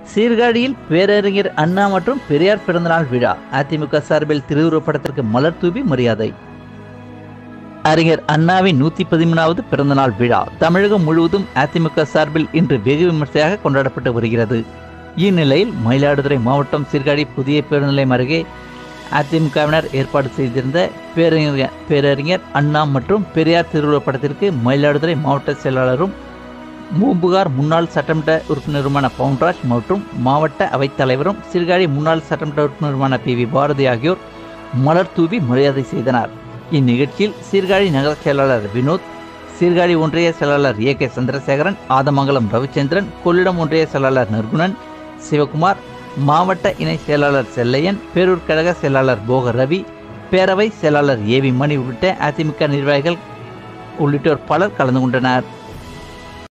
சீர்காழியில் பேரறிஞர் அண்ணா மற்றும் பெரியார் பிறந்தநாள் விழா அதிமுக சார்பில் திருவுருவப்படத்திற்கு மலர் தூவி மரியாதை அறிஞர் அண்ணாவின் நூத்தி பதிமூணாவது பிறந்தநாள் விழா தமிழகம் முழுவதும் அதிமுக சார்பில் இன்று வெகு விமர்சையாக கொண்டாடப்பட்டு வருகிறது இந்நிலையில் மயிலாடுதுறை மாவட்டம் சீர்காழி புதிய பேருந்து நிலையம் அருகே அதிமுகவினர் ஏற்பாடு செய்திருந்த பேரறிஞர் பேரறிஞர் அண்ணா மற்றும் பெரியார் திருவுருவப்படத்திற்கு மயிலாடுதுறை மாவட்ட செயலாளரும் பூம்புகார் முன்னாள் சட்டமன்ற உறுப்பினருமான பவுன்ராஜ் மற்றும் மாவட்ட அவைத் தலைவரும் சீர்காழி முன்னாள் சட்டமன்ற உறுப்பினருமான பி வி பாரதி ஆகியோர் மலர் தூவி மரியாதை செய்தனர் இந்நிகழ்ச்சியில் சீர்காழி நகர செயலாளர் வினோத் சீர்காழி ஒன்றிய செயலாளர் ஏ கே சந்திரசேகரன் ஆதமங்கலம் ரவிச்சந்திரன் கொள்ளிடம் ஒன்றிய செயலாளர் நிர்குணன் சிவகுமார் மாவட்ட இணை செயலாளர் செல்லையன் பேரூர் கழக செயலாளர் போக ரவி பேரவை செயலாளர் ஏ வி மணி உள்ளிட்ட அதிமுக நிர்வாகிகள் உள்ளிட்டோர் பலர் கலந்து கொண்டனர்